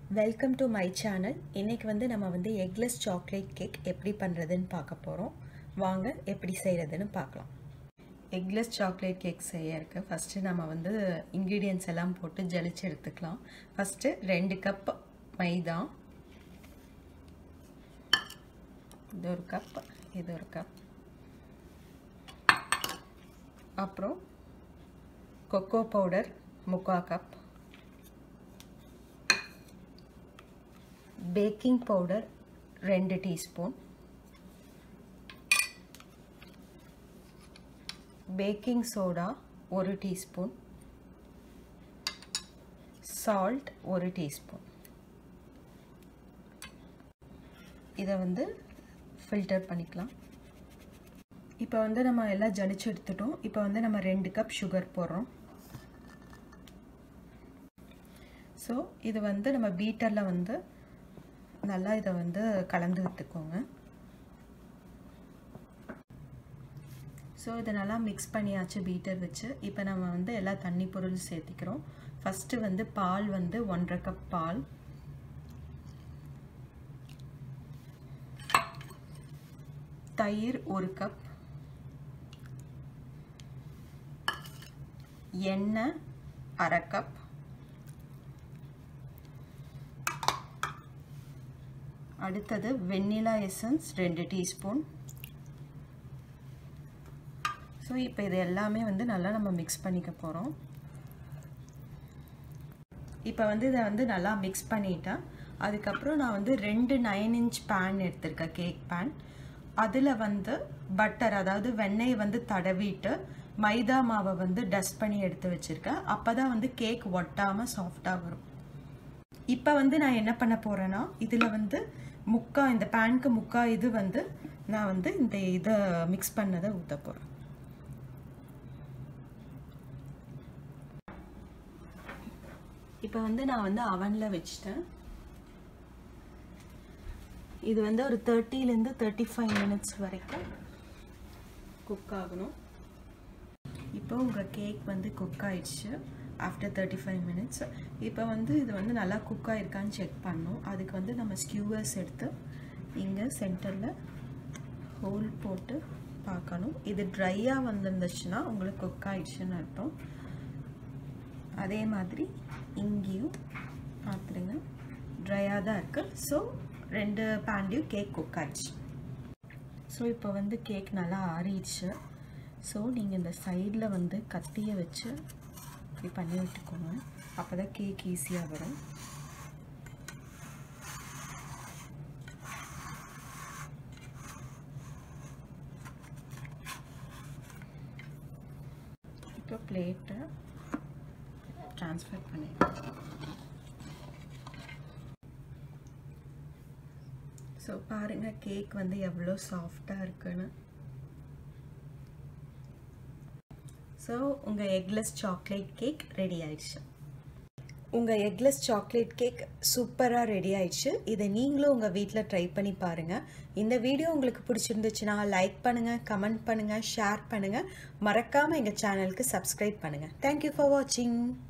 welcome to my channel இன்னைக்கு வந்து நம்ம வந்து எக்லெஸ் சாக்லேட் கேக் எப்படி பண்ணுறதுன்னு பார்க்க போகிறோம் வாங்க எப்படி செய்கிறதுன்னு பார்க்கலாம் எக்லெஸ் சாக்லேட் கேக் செய்யறதுக்கு ஃபஸ்ட்டு நம்ம வந்து இன்க்ரீடியன்ஸ் எல்லாம் போட்டு ஜலிச்சு எடுத்துக்கலாம் ஃபஸ்ட்டு ரெண்டு கப் மைதா இது ஒரு கப் இது ஒரு கப் அப்புறம் கொக்கோ பவுடர் முக்கா கப் பேக்கிங் பவுடர் ரெண்டு டீஸ்பூன் பேக்கிங் சோடா ஒரு டீஸ்பூன் சால்ட் ஒரு டீஸ்பூன் இதை வந்து ஃபில்டர் பண்ணிக்கலாம் இப்போ வந்து நம்ம எல்லாம் ஜலிச்சு எடுத்துட்டோம் இப்போ வந்து நம்ம ரெண்டு கப் சுகர் போடுறோம் ஸோ இது வந்து நம்ம பீட்டரில் வந்து நல்லா இதை வந்து கலந்து விட்டுக்கோங்க ஸோ இதை நல்லா மிக்ஸ் பண்ணியாச்சு பீட்டர் வச்சு இப்போ நம்ம வந்து எல்லா தண்ணி பொருள் சேர்த்திக்கிறோம் ஃபஸ்ட்டு வந்து பால் வந்து ஒன்றரை கப் பால் தயிர் ஒரு கப் எண்ணெய் அரை கப் அடுத்தது வெண்ணிலா எசன்ஸ் ரெண்டு டீஸ்பூன் ஸோ இப்போ இது எல்லாமே வந்து நல்லா நம்ம மிக்ஸ் பண்ணிக்க போகிறோம் இப்போ வந்து இதை வந்து நல்லா மிக்ஸ் பண்ணிட்டேன் அதுக்கப்புறம் நான் வந்து ரெண்டு நைன் இன்ச் பேன் எடுத்திருக்கேன் கேக் பேன் அதில் வந்து பட்டர் அதாவது வெண்ணெயை வந்து தடவிட்டு மைதா மாவை வந்து டஸ்ட் பண்ணி எடுத்து வச்சுருக்கேன் அப்போ தான் வந்து கேக் ஒட்டாமல் சாஃப்டாக வரும் இப்போ வந்து நான் என்ன பண்ண போகிறேன்னா இதில் வந்து முக்கா இந்த பேனுக்கு முக்கா இது வந்து நான் வந்து இந்த இதை மிக்ஸ் பண்ணதை ஊற்ற போகிறேன் இப்போ வந்து நான் வந்து அவனில் வச்சிட்டேன் இது வந்து ஒரு தேர்ட்டிலேருந்து தேர்ட்டி ஃபைவ் மினிட்ஸ் வரைக்கும் குக் ஆகணும் இப்போ உங்கள் கேக் வந்து குக் ஆயிடுச்சு ஆஃப்டர் தேர்ட்டி ஃபைவ் மினிட்ஸ் இப்போ வந்து இது வந்து நல்லா குக் ஆகிருக்கான்னு செக் பண்ணணும் அதுக்கு வந்து நம்ம ஸ்கியூவர்ஸ் எடுத்து இங்கே சென்டரில் ஹோல் போட்டு பார்க்கணும் இது ட்ரையாக வந்துருந்துச்சுன்னா உங்களுக்கு குக் ஆயிடுச்சுன்னு அர்த்தம் அதே மாதிரி இங்கேயும் பார்த்துருங்க ட்ரையாக தான் இருக்குது ஸோ ரெண்டு பேண்டையும் கேக் குக் ஆயிடுச்சு ஸோ இப்போ வந்து கேக் நல்லா ஆறிடுச்சு ஸோ நீங்கள் இந்த சைடில் வந்து கத்தியை வச்சு இப்படி பண்ணி விட்டுக்கோங்க அப்போ தான் கேக் ஈஸியாக வரும் இப்போ பிளேட்டை ட்ரான்ஸ்ஃபர் பண்ணி ஸோ பாருங்கள் கேக் வந்து எவ்வளோ சாஃப்டாக இருக்குன்னு ஸோ உங்கள் எக்லெஸ் சாக்லேட் கேக் ரெடி ஆயிடுச்சு உங்கள் எக்லெஸ் சாக்லேட் கேக் சூப்பராக ரெடி ஆயிடுச்சு இதை நீங்களும் உங்கள் வீட்டில் ட்ரை பண்ணி பாருங்கள் இந்த வீடியோ உங்களுக்கு பிடிச்சிருந்துச்சுன்னா லைக் பண்ணுங்கள் கமெண்ட் பண்ணுங்கள் ஷேர் பண்ணுங்கள் மறக்காமல் எங்கள் சேனலுக்கு சப்ஸ்கிரைப் பண்ணுங்கள் தேங்க்யூ ஃபார் வாட்சிங்